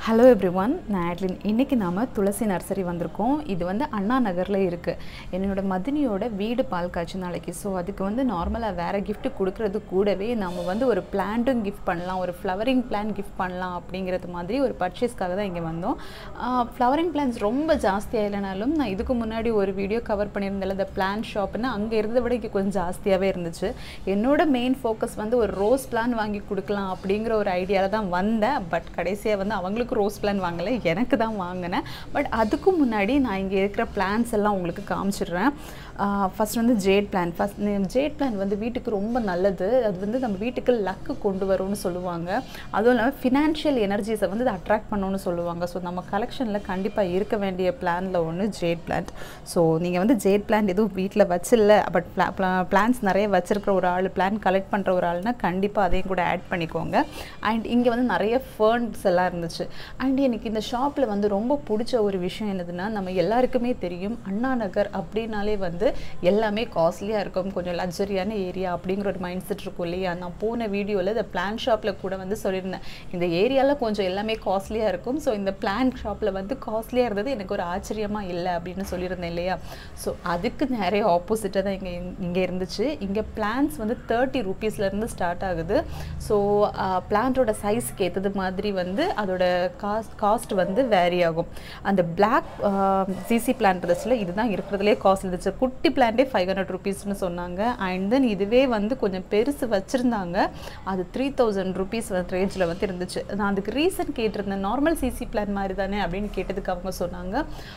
hello everyone நான் ஆட்லின் இன்றைக்கி நாம் துளசி நர்சரி வந்திருக்கோம் இது வந்து அண்ணா நகரில் இருக்குது என்னோட மதினியோட வீடு பால் காய்ச்சி நாளைக்கு ஸோ அதுக்கு வந்து நார்மலாக வேறு gift கொடுக்கறது கூடவே நம்ம வந்து ஒரு பிளான்ட்டும் கிஃப்ட் பண்ணலாம் ஒரு ஃப்ளவரிங் பிளான் கிஃப்ட் பண்ணலாம் அப்படிங்கிறது மாதிரி ஒரு பர்ச்சேஸ்க்காக தான் இங்கே வந்தோம் ஃப்ளவரிங் பிளான்ஸ் ரொம்ப ஜாஸ்தியாக இல்லைனாலும் நான் இதுக்கு முன்னாடி ஒரு வீடியோ கவர் பண்ணியிருந்தேன் இந்த பிளான் ஷாப்னு அங்கே இருந்ததை விட இங்கே கொஞ்சம் ஜாஸ்தியாகவே இருந்துச்சு என்னோட மெயின் ஃபோக்கஸ் வந்து ஒரு ரோஸ் பிளான் வாங்கி கொடுக்கலாம் அப்படிங்கிற ஒரு ஐடியாவில் தான் வந்தேன் பட் கடைசியாக வந்து அவங்களுக்கு ரோஸ் பிளான் வாங்கலை எனக்கு தான் வாங்கினேன் பட் அதுக்கு முன்னாடி நான் இங்கே இருக்கிற பிளான்ஸ் எல்லாம் உங்களுக்கு காமிச்சிடுறேன் ஃபஸ்ட் வந்து jade plant first jade plant வந்து வீட்டுக்கு ரொம்ப நல்லது அது வந்து நம்ம வீட்டுக்கு லக்கு கொண்டு வரும்னு சொல்லுவாங்க அதுவும் இல்லாமல் ஃபினான்ஷியல் எனர்ஜிஸை வந்து அட்ராக்ட் பண்ணணும்னு சொல்லுவாங்க ஸோ நம்ம கலெக்ஷனில் கண்டிப்பாக இருக்க வேண்டிய பிளானில் ஒன்று ஜேட் பிளான்ட் ஸோ நீங்கள் வந்து ஜேட் பிளான்ட் எதுவும் வீட்டில் வச்சில்ல பட் பிளான்ஸ் நிறைய வச்சிருக்கிற ஒரு ஆள் பிளான் கலெக்ட் பண்ணுற ஒரு ஆள்னா கண்டிப்பாக அதையும் கூட ஆட் பண்ணிக்கோங்க அண்ட் இங்கே வந்து நிறைய ஃபர்ன்ஸ் எல்லாம் இருந்துச்சு அண்ட் எனக்கு இந்த ஷாப்பில் வந்து ரொம்ப பிடிச்ச ஒரு விஷயம் என்னதுன்னா நம்ம எல்லாருக்குமே தெரியும் அண்ணா நகர் அப்படின்னாலே வந்து எல்லாமே காஸ்ட்லியாக இருக்கும் கொஞ்சம் லக்ஸரியான ஏரியா அப்படிங்கிற ஒரு மைண்ட் செட் இருக்கும் இல்லையா நான் போன வீடியோவில் இந்த பிளான் ஷாப்பில் கூட வந்து சொல்லியிருந்தேன் இந்த ஏரியாவில் கொஞ்சம் எல்லாமே காஸ்ட்லியாக இருக்கும் ஸோ இந்த பிளான் ஷாப்பில் வந்து காஸ்ட்லியாக இருந்தது எனக்கு ஒரு ஆச்சரியமாக இல்லை அப்படின்னு சொல்லியிருந்தேன் இல்லையா ஸோ அதுக்கு நிறைய ஆப்போசிட்டாக தான் இங்கே இங்கே இருந்துச்சு இங்கே பிளான்ஸ் வந்து தேர்ட்டி ருபீஸ்லேருந்து ஸ்டார்ட் ஆகுது ஸோ பிளான்ட்டோட சைஸ்க்கு ஏற்றது மாதிரி வந்து அதோட காஸ்ட் காஸ்ட் வந்து வேரி ஆகும் அந்த பிளாக் சிசி பிளான்ட் இருந்துச்சுல இதுதான் இருக்கிறதுலே காஸ்ட் இருந்துச்சு குட்டி பிளான்ட்டே ஃபைவ் ஹண்ட்ரட் ருபீஸ்னு சொன்னாங்க அண்ட் தென் இதுவே வந்து கொஞ்சம் பெருசு வச்சுருந்தாங்க அது த்ரீ தௌசண்ட் ருபீஸ் வந்து ரேஞ்சில் வந்து இருந்துச்சு நான் அதுக்கு ரீசன் கேட்டிருந்தேன் நார்மல் சிசி பிளான் மாதிரி தானே அப்படின்னு கேட்டதுக்கு அவங்க சொன்னாங்க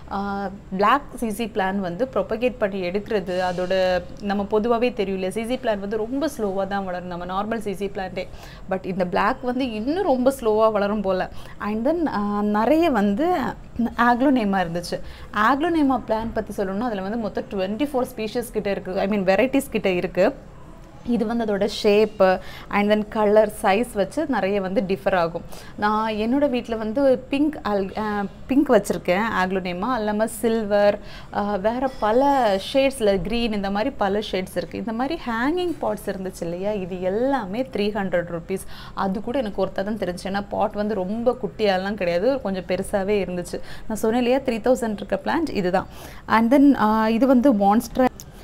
பிளாக் சிசி பிளான் வந்து ப்ரொபகேட் பண்ணி எடுக்கிறது அதோட நம்ம பொதுவாகவே தெரியல சிசி பிளான் வந்து ரொம்ப ஸ்லோவாக தான் வளரும் நம்ம நார்மல் சிசி பிளான்ட்டே பட் இந்த பிளாக் வந்து இன்னும் ரொம்ப ஸ்லோவாக வளரும் போல் அண்ட் தென் நிறைய வந்து ஆக்லோனேமா இருந்துச்சு ஆக்லோனேமா பிளான் பற்றி சொல்லணும்னா அதில் வந்து மொத்தம் டுவெண்ட்டி ஃபோர் ஸ்பீஷஸ் கிட்ட இருக்குது ஐ மீன் வெரைட்டிஸ் கிட்ட இருக்குது இது வந்து அதோட shape and then colour size வச்சு நிறைய வந்து டிஃபர் ஆகும் நான் என்னோடய வீட்டில் வந்து பிங்க் அல் பிங்க் வச்சுருக்கேன் ஆக்லோனேமா இல்லாமல் சில்வர் வேறு பல ஷேட்ஸில் க்ரீன் இந்த மாதிரி பல ஷேட்ஸ் இருக்குது இந்த மாதிரி ஹேங்கிங் பாட்ஸ் இருந்துச்சு இல்லையா இது எல்லாமே த்ரீ ஹண்ட்ரட் ருபீஸ் அது கூட எனக்கு ஒருத்தர் தான் தெரிஞ்சு ஏன்னா பாட் வந்து ரொம்ப குட்டியாலாம் கிடையாது கொஞ்சம் பெருசாகவே இருந்துச்சு நான் சொன்னேன் இல்லையா த்ரீ தௌசண்ட் இருக்க பிளான்ட் இதுதான் அண்ட் தென் இது வந்து மான்ஸ்டர்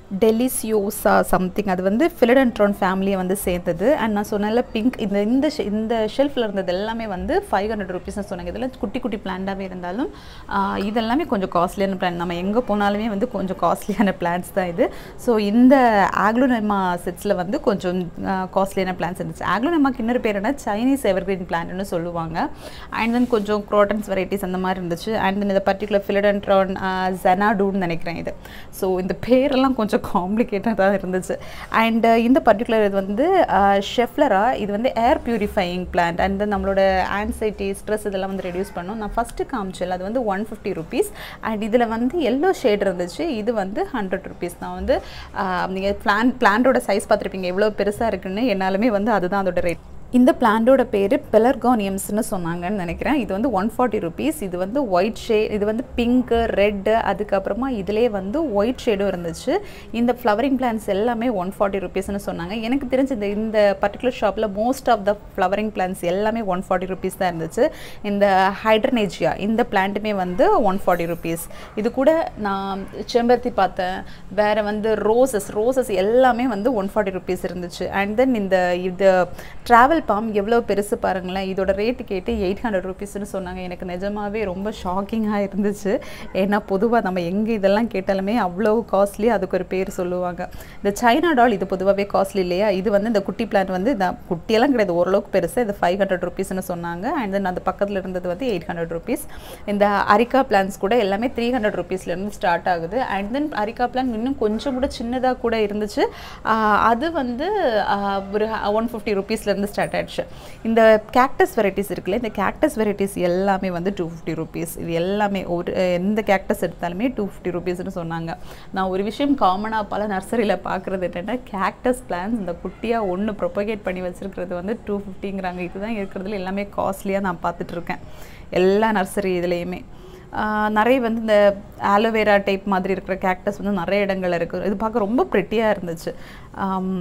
டெலிசியோசா சம்திங் அது வந்து ஃபிலடன்ட்ரான் ஃபேமிலியை வந்து சேர்ந்தது அண்ட் நான் சொன்னல பிங்க் இந்த இந்த இந்த ஷெல்ஃபில் இருந்தது எல்லாமே வந்து ஃபைவ் ஹண்ட்ரட் ருபீஸ்னு சொன்னாங்க இதெல்லாம் குட்டி குட்டி பிளான்டாகவே இருந்தாலும் இதெல்லாமே கொஞ்சம் காஸ்ட்லியான பிளான் நம்ம எங்கே போனாலுமே வந்து கொஞ்சம் காஸ்ட்லியான பிளான்ஸ் தான் இது ஸோ இந்த ஆக்லோனெமா செட்ஸில் வந்து கொஞ்சம் காஸ்ட்லியான பிளான்ஸ் இருந்துச்சு ஆக்லோனெமாக்கு இன்னொரு பேர் என்ன சைனீஸ் எவர்கிரீன் பிளான்ட்னு சொல்லுவாங்க அண்ட் தென் கொஞ்சம் க்ரோட்டன்ஸ் வெரைட்டிஸ் அந்த மாதிரி இருந்துச்சு அண்ட் தென் இந்த பர்டிகுலர் ஃபிலடன்ட்ரான் ஜெனாடூன்னு நினைக்கிறேன் இது ஸோ இந்த பேரெல்லாம் கொஞ்சம் கொஞ்சம் காம்ப்ளிகேட்டடாக இருந்துச்சு அண்ட் இந்த பர்டிகுலர் இது வந்து ஷெஃப்லரா இது வந்து ஏர் பியூரிஃபையிங் பிளான்ட் அண்ட் நம்மளோட ஆன்சைட்டி ஸ்ட்ரெஸ் இதெல்லாம் வந்து ரெடியூஸ் பண்ணும் நான் ஃபஸ்ட்டு காமிச்சல அது வந்து ஒன் ஃபிஃப்டி ருபீஸ் அண்ட் இதில் வந்து எல்லோ ஷேட் இருந்துச்சு இது வந்து ஹண்ட்ரட் ருபீஸ் நான் வந்து நீங்கள் பிளான் பிளான்ட்டோட சைஸ் பார்த்துருப்பீங்க எவ்வளோ பெருசாக இருக்குன்னு என்னாலுமே வந்து அதுதான் அதோட ரேட் இந்த பிளான்டோட பேர் பெலர்கானியம்ஸ்னு சொன்னாங்கன்னு நினைக்கிறேன் இது வந்து ஒன் ஃபார்ட்டி ருபீஸ் இது வந்து ஒயிட் ஷேட் இது வந்து பிங்க்கு ரெட்டு அதுக்கப்புறமா இதிலே வந்து ஒயிட் ஷேடும் இருந்துச்சு இந்த ஃப்ளவரிங் பிளான்ஸ் எல்லாமே ஒன் ஃபார்ட்டி ருபீஸ்னு சொன்னாங்க எனக்கு தெரிஞ்ச இந்த இந்த பர்டிகுலர் ஷாப்பில் most of the flowering plants எல்லாமே ஒன் ஃபார்ட்டி ருபீஸ் தான் இருந்துச்சு இந்த ஹைட்ரனேஜியா இந்த பிளான்ட்டுமே வந்து ஒன் ஃபார்ட்டி ருபீஸ் இது கூட நான் செம்பருத்தி பார்த்தேன் வேறு வந்து ரோசஸ் ரோசஸ் எல்லாமே வந்து ஒன் ஃபார்ட்டி ருபீஸ் இருந்துச்சு அண்ட் தென் இந்த இது ட்ராவல் பாம் எவ்வளோ பெருசு பாருங்களேன் இதோட ரேட்டு கேட்டு எயிட் ஹண்ட்ரட் ருபீஸ்னு சொன்னாங்க எனக்கு நிஜமாவே ரொம்ப ஷாக்கிங்காக இருந்துச்சு ஏன்னா பொதுவாக நம்ம எங்கே இதெல்லாம் கேட்டாலுமே அவ்வளோ காஸ்ட்லி அதுக்கு ஒரு பேர் சொல்லுவாங்க இந்த சைனா டால் இது பொதுவாகவே காஸ்ட்லி இல்லையா இது வந்து இந்த குட்டி பிளான் வந்து இந்த குட்டியெல்லாம் கிடையாது ஓரளவுக்கு பெருசு இது ஃபைவ் ஹண்ட்ரட் ருபீஸ்னு சொன்னாங்க அண்ட் தென் அந்த பக்கத்தில் இருந்தது வந்து எயிட் ஹண்ட்ரட் ருபீஸ் இந்த அரிக்கா பிளான்ஸ் கூட எல்லாமே த்ரீ ஹண்ட்ரட் ருபீஸ்லேருந்து ஸ்டார்ட் ஆகுது அண்ட் தென் அரிக்கா பிளான் இன்னும் கொஞ்சம் கூட சின்னதாக கூட இருந்துச்சு அது வந்து ஒரு ஒன் ஃபிஃப்டி ருபீஸ்லேருந்து ஸ்டார்ட் ஆயிடுச்சு இந்த கேக்டஸ் வெரைட்டிஸ் இருக்குல்ல இந்த கேக்டஸ் வெரைட்டிஸ் எல்லாமே வந்து டூ ஃபிஃப்டி ருபீஸ் இது எல்லாமே ஒரு எந்த கேக்டஸ் எடுத்தாலுமே டூ ஃபிஃப்டி ருபீஸ்னு சொன்னாங்க நான் ஒரு விஷயம் காமனாக பல நர்சரியில் பார்க்குறது என்னென்னா கேக்டஸ் பிளான்ஸ் இந்த குட்டியாக ஒன்று ப்ரொபகேட் பண்ணி வச்சுருக்கிறது வந்து டூ ஃபிஃப்டிங்கிறாங்க இதுதான் இருக்கிறதுல எல்லாமே காஸ்ட்லியாக நான் பார்த்துட்ருக்கேன் எல்லா நர்சரி இதுலேயுமே நிறைய வந்து இந்த ஆலோவேரா டைப் மாதிரி இருக்கிற கேக்டஸ் வந்து நிறைய இடங்கள் இருக்குது இது பார்க்க ரொம்ப ப்ரெட்டியாக இருந்துச்சு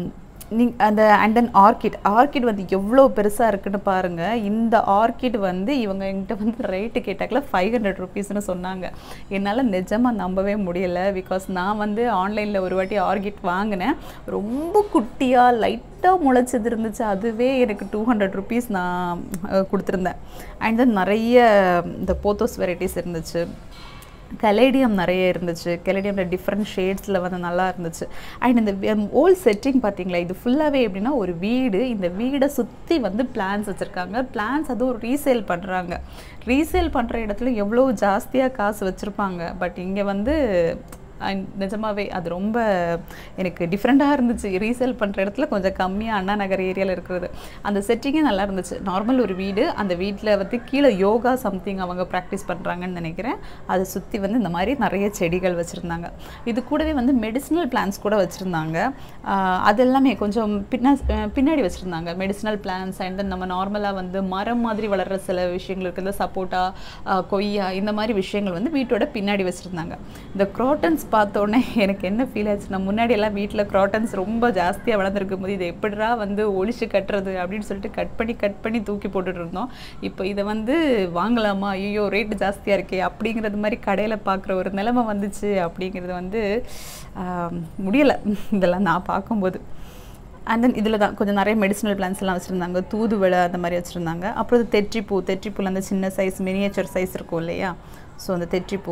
நீங் அந்த அண்ட் தென் ஆர்கிட் ஆர்கிட் வந்து எவ்வளோ பெருசாக இருக்குன்னு பாருங்கள் இந்த ஆர்கிட் வந்து இவங்க என்கிட்ட வந்து ரேட்டு கேட்டாக்கல ஃபைவ் ஹண்ட்ரட் ருபீஸ்னு சொன்னாங்க என்னால் நிஜமாக நம்பவே முடியலை பிகாஸ் நான் வந்து ஆன்லைனில் ஒரு வாட்டி ஆர்கிட் வாங்கினேன் ரொம்ப குட்டியாக லைட்டாக முளைச்சது இருந்துச்சு அதுவே எனக்கு டூ ஹண்ட்ரட் ருபீஸ் நான் அஹ், கொடுத்துருந்தேன் அண்ட் தென் நிறைய இந்த போத்தோஸ் வெரைட்டிஸ் இருந்துச்சு கலேடியம் நிறைய இருந்துச்சு கலேடியமில் டிஃப்ரெண்ட் ஷேட்ஸில் வந்து நல்லா இருந்துச்சு அண்ட் இந்த ஓல் செட்டிங் பார்த்தீங்களா இது ஃபுல்லாகவே எப்படின்னா ஒரு வீடு இந்த வீடை சுற்றி வந்து பிளான்ஸ் வச்சுருக்காங்க பிளான்ஸ் அதுவும் ரீசேல் பண்ணுறாங்க ரீசேல் பண்ணுற இடத்துல எவ்வளோ ஜாஸ்தியாக காசு வச்சுருப்பாங்க பட் இங்கே வந்து அண்ட் நிஜமாவே அது ரொம்ப எனக்கு டிஃப்ரெண்ட்டாக இருந்துச்சு ரீசேல் பண்ணுற இடத்துல கொஞ்சம் கம்மியாக அண்ணா நகர் ஏரியாவில் இருக்கிறது அந்த செட்டிங்கே நல்லா இருந்துச்சு நார்மல் ஒரு வீடு அந்த வீட்டில் வந்து கீழே யோகா சம்திங் அவங்க ப்ராக்டிஸ் பண்ணுறாங்கன்னு நினைக்கிறேன் அதை சுற்றி வந்து இந்த மாதிரி நிறைய செடிகள் வச்சுருந்தாங்க இது கூடவே வந்து மெடிசினல் பிளான்ஸ் கூட வச்சுருந்தாங்க அது எல்லாமே கொஞ்சம் பின்னா அஹ் பின்னாடி வச்சுருந்தாங்க மெடிசினல் பிளான்ஸ் அண்ட் தென் நம்ம நார்மலாக வந்து மரம் மாதிரி வளர்கிற சில விஷயங்கள் இருக்குது சப்போட்டா கொய்யா இந்த மாதிரி விஷயங்கள் வந்து வீட்டோட பின்னாடி வச்சுருந்தாங்க இந்த க்ரோட்டன்ஸ் பார்த்தோன்னே எனக்கு என்ன ஃபீல் ஆச்சு நான் முன்னாடி எல்லாம் வீட்டில் க்ராட்டன்ஸ் ரொம்ப ஜாஸ்தியாக வளர்ந்துருக்கும் போது இதை எப்படிடா வந்து ஒழிச்சு கட்டுறது அப்படின்னு சொல்லிட்டு கட் பண்ணி கட் பண்ணி தூக்கி போட்டுட்டு இருந்தோம் இப்போ இதை வந்து வாங்கலாமா ஐயோ ரேட்டு ஜாஸ்தியாக இருக்கே அப்படிங்கிறது மாதிரி கடையில் பார்க்குற ஒரு நிலைமை வந்துச்சு அப்படிங்கிறது வந்து ஆம், முடியலை இதெல்லாம் நான் பார்க்கும்போது அண்ட் தென் இதில் தான் கொஞ்சம் நிறைய மெடிசினல் பிளான்ஸ் எல்லாம் வச்சுருந்தாங்க தூதுவளை அந்த மாதிரி வச்சுருந்தாங்க அப்புறம் இது தெற்றிப்பூ தெற்றிப்பூவில் அந்த சின்ன சைஸ் மினியேச்சர் சைஸ் இருக்கும் இல்லையா ஸோ அந்த தெற்றிப்பூ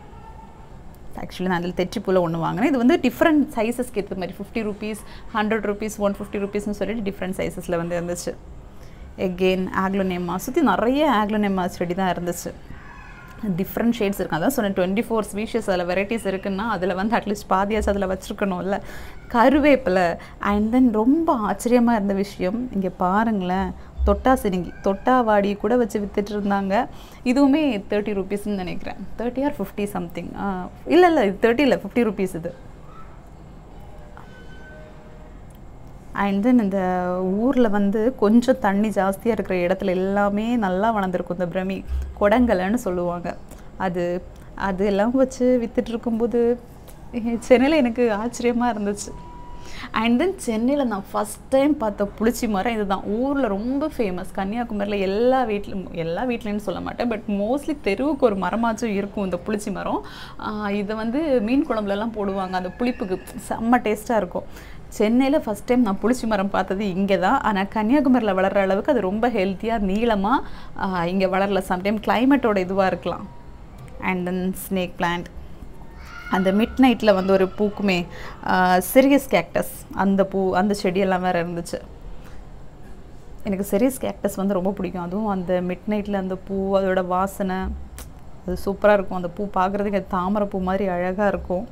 ஆக்சுவலி நான் அதில் தெற்றிப்பூவில் ஒன்று வாங்கினேன் இது வந்து டிஃப்ரெண்ட் சைஸஸ்க்கு ஏற்ற மாதிரி fifty rupees hundred rupees one fifty ருபீஸ்னு சொல்லிட்டு டிஃப்ரெண்ட் சைஸஸில் வந்து இருந்துச்சு எகெயின் ஆக்லோனேமா சுற்றி நிறைய ஆக்லோனேமா செடி தான் இருந்துச்சு டிஃப்ரெண்ட் ஷேட்ஸ் இருக்கு அதான் சொன்னேன் டுவெண்ட்டி ஃபோர் ஸ்பீஷஸ் அதில் வெரைட்டிஸ் இருக்குன்னா அதில் வந்து அட்லீஸ்ட் பாதியாச்சும் அதில் வச்சுருக்கணும்ல கருவேப்பிலை அண்ட் தென் ரொம்ப ஆச்சரியமாக இருந்த விஷயம் இங்கே பாருங்களேன் தொட்டா சினிங்கி தொட்டா வாடி கூட வச்சு வித்துட்டு இருந்தாங்க இதுவுமே தேர்ட்டி ருபீஸ்ன்னு நினைக்கிறேன் தேர்ட்டி ஆர் ஃபிஃப்டி சம்திங் இல்லை இல்லை இது தேர்ட்டி இல்லை ஃபிஃப்டி ருபீஸ் இது அண்ட் தென் இந்த ஊரில் வந்து கொஞ்சம் தண்ணி ஜாஸ்தியாக இருக்கிற இடத்துல எல்லாமே நல்லா வளர்ந்துருக்கும் இந்த பிரமி கொடங்கலைன்னு சொல்லுவாங்க அது அது எல்லாம் வச்சு வித்துட்டு இருக்கும்போது சென்னையில் எனக்கு ஆச்சரியமாக இருந்துச்சு அண்ட் தென் சென்னையில் நான் ஃபஸ்ட் டைம் பார்த்த புளிச்சி மரம் இதுதான் ஊரில் ரொம்ப ஃபேமஸ் கன்னியாகுமரியில் எல்லா வீட்லையும் எல்லா வீட்லேயும் சொல்ல மாட்டேன் பட் மோஸ்ட்லி தெருவுக்கு ஒரு மரமாச்சும் இருக்கும் இந்த புளிச்சி மரம் ஆஹ் இதை வந்து மீன் குழம்புலலாம் போடுவாங்க அந்த புளிப்புக்கு செம்ம டேஸ்ட்டாக இருக்கும் சென்னையில் ஃபஸ்ட் டைம் நான் புளிச்சி மரம் பார்த்தது இங்கே தான் ஆனால் கன்னியாகுமரியில் வளர்கிற அளவுக்கு அது ரொம்ப ஹெல்த்தியாக நீளமாக இங்கே வளரல சம்டைம் கிளைமேட்டோட இதுவாக இருக்கலாம் அண்ட் தென் ஸ்னேக் பிளான்ட் அந்த மிட் நைட்டில் வந்து ஒரு பூக்குமே சிரியஸ் கேக்டஸ் அந்த பூ அந்த செடியெல்லாம் வேறு இருந்துச்சு எனக்கு சிரியஸ் கேக்டஸ் வந்து ரொம்ப பிடிக்கும் அதுவும் அந்த மிட் நைட்டில் அந்த பூ அதோட வாசனை அது சூப்பராக இருக்கும் அந்த பூ பார்க்குறதுக்கு தாமரை பூ மாதிரி அழகாக இருக்கும்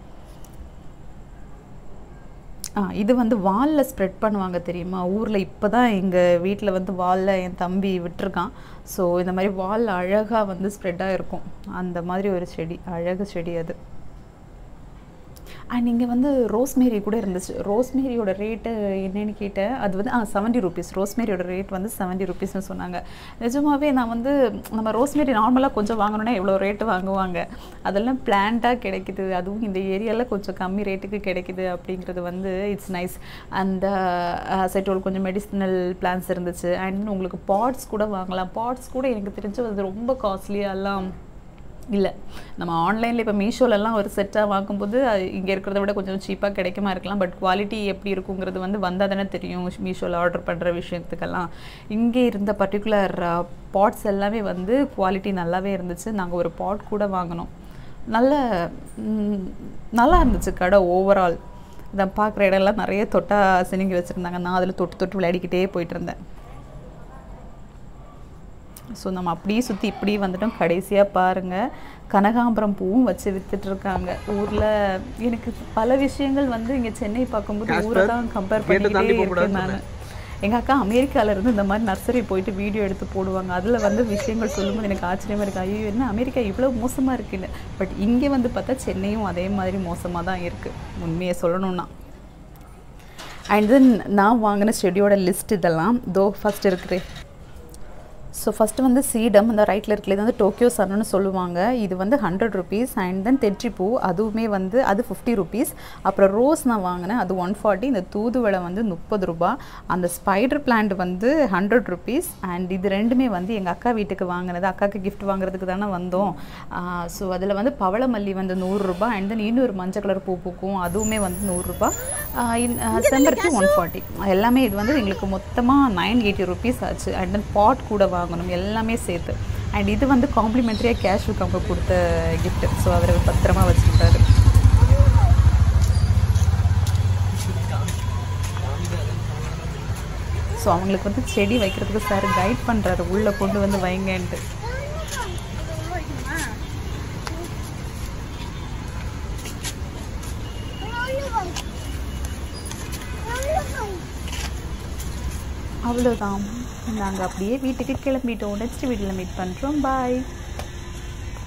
ஆ இது வந்து வாலில் ஸ்ப்ரெட் பண்ணுவாங்க தெரியுமா ஊரில் இப்போ தான் எங்கள் வீட்டில் வந்து வாலில் என் தம்பி விட்டுருக்கான் ஸோ இந்த மாதிரி வாலில் அழகாக வந்து ஸ்ப்ரெட்டாக இருக்கும் அந்த மாதிரி ஒரு செடி அழகு செடி அது அண்ட் இங்கே வந்து ரோஸ்மேரி கூட இருந்துச்சு ரோஸ்மேரியோட ரேட்டு என்னன்னு கேட்டேன் அது வந்து ஆ செவன்ட்டி ருபீஸ் ரோஸ்மேரியோட ரேட் வந்து செவன்ட்டி ருபீஸ்னு சொன்னாங்க நிஜமாவே நான் வந்து நம்ம ரோஸ்மேரி நார்மலாக கொஞ்சம் வாங்கணும்னா எவ்வளோ ரேட்டு வாங்குவாங்க அதெல்லாம் பிளான்ட்டாக கிடைக்குது அதுவும் இந்த ஏரியாவில் கொஞ்சம் கம்மி ரேட்டுக்கு கிடைக்குது அப்படிங்கிறது வந்து இட்ஸ் நைஸ் அந்த செட்டோல் கொஞ்சம் மெடிசினல் பிளான்ஸ் இருந்துச்சு அண்ட் உங்களுக்கு பாட்ஸ் கூட வாங்கலாம் பாட்ஸ் கூட எனக்கு தெரிஞ்சு அது ரொம்ப காஸ்ட்லியாலாம் இல்லை நம்ம ஆன்லைனில் இப்போ மீஷோலலாம் ஒரு செட்டாக வாங்கும்போது இங்கே இருக்கிறத விட கொஞ்சம் சீப்பாக கிடைக்குமா இருக்கலாம் பட் குவாலிட்டி எப்படி இருக்குங்கிறது வந்து வந்தால் தானே தெரியும் மீஷோவில் ஆர்டர் பண்ணுற விஷயத்துக்கெல்லாம் இங்கே இருந்த பர்டிகுலர் பாட்ஸ் எல்லாமே வந்து குவாலிட்டி நல்லாவே இருந்துச்சு நாங்கள் ஒரு பாட் கூட வாங்கினோம் நல்ல ம், நல்லா இருந்துச்சு கடை ஓவரால் இதை பார்க்குற இடம்லாம் நிறைய தொட்டா சினிங்கி வச்சுருந்தாங்க நான் அதில் தொட்டு தொட்டு விளையாடிக்கிட்டே போயிட்டு இருந்தேன் ஸோ நம்ம அப்படியே சுற்றி இப்படி வந்துட்டோம் கடைசியாக பாருங்கள் கனகாம்பரம் பூவும் வச்சு வித்துட்டு இருக்காங்க ஊரில் எனக்கு பல விஷயங்கள் வந்து இங்கே சென்னை பார்க்கும்போது ஊரை தான் கம்பேர் பண்ணிக்கிட்டே இருக்கேன் நான் எங்கள் அக்கா அமெரிக்கால இருந்து இந்த மாதிரி நர்சரி போயிட்டு வீடியோ எடுத்து போடுவாங்க அதில் வந்து விஷயங்கள் சொல்லும்போது எனக்கு ஆச்சரியமாக இருக்கு ஐயோ என்ன அமெரிக்கா இவ்வளோ மோசமாக இருக்குன்னு பட் இங்கே வந்து பார்த்தா சென்னையும் அதே மாதிரி மோசமாக தான் இருக்குது உண்மையை சொல்லணும்னா அண்ட் தென் நான் வாங்கின செடியோட லிஸ்ட் இதெல்லாம் தோ ஃபஸ்ட் இருக்கிறேன் ஸோ ஃபஸ்ட்டு வந்து சீடம் அந்த ரைட்டில் இருக்கிறது இது வந்து டோக்கியோ சன்னு சொல்லுவாங்க இது வந்து ஹண்ட்ரட் ருபீஸ் அண்ட் தென் தெற்றிப்பூ அதுவுமே வந்து அது ஃபிஃப்டி ருபீஸ் அப்புறம் ரோஸ் நான் வாங்கினேன் அது ஒன் ஃபார்ட்டி இந்த தூதுவளை வந்து முப்பது ரூபா அந்த ஸ்பைடர் பிளான்ட் வந்து ஹண்ட்ரட் ருபீஸ் அண்ட் இது ரெண்டுமே வந்து எங்கள் அக்கா வீட்டுக்கு வாங்கினது அக்காவுக்கு கிஃப்ட் வாங்குறதுக்கு தானே வந்தோம் ஸோ அதில் வந்து பவளமல்லி வந்து நூறுரூபா அண்ட் தென் இன்னொரு மஞ்சள் கலர் பூ பூக்கும் அதுவுமே வந்து நூறுரூபா செம்பருத்தி ஒன் ஃபார்ட்டி எல்லாமே இது வந்து எங்களுக்கு மொத்தமாக நைன் எயிட்டி ருபீஸ் ஆச்சு அண்ட் தென் பாட் கூட வாங்கணும் எல்லாமே சேர்த்து அண்ட் இது வந்து காம்ப்ளிமெண்ட்ரியாக கேஷுக்கு அவங்க கொடுத்த gift ஸோ அவர் பத்திரமா வச்சுக்கிட்டாரு ஸோ அவங்களுக்கு வந்து செடி வைக்கிறதுக்கு சார் கைட் பண்ணுறாரு உள்ளே கொண்டு வந்து வைங்கன்ட்டு அவ்வளோதான் நாங்கள் அப்படியே வீட்டுக்கு கிளம்பிட்டோம் நெக்ஸ்ட் வீடியோவில் மீட் பண்ணுறோம் பாய்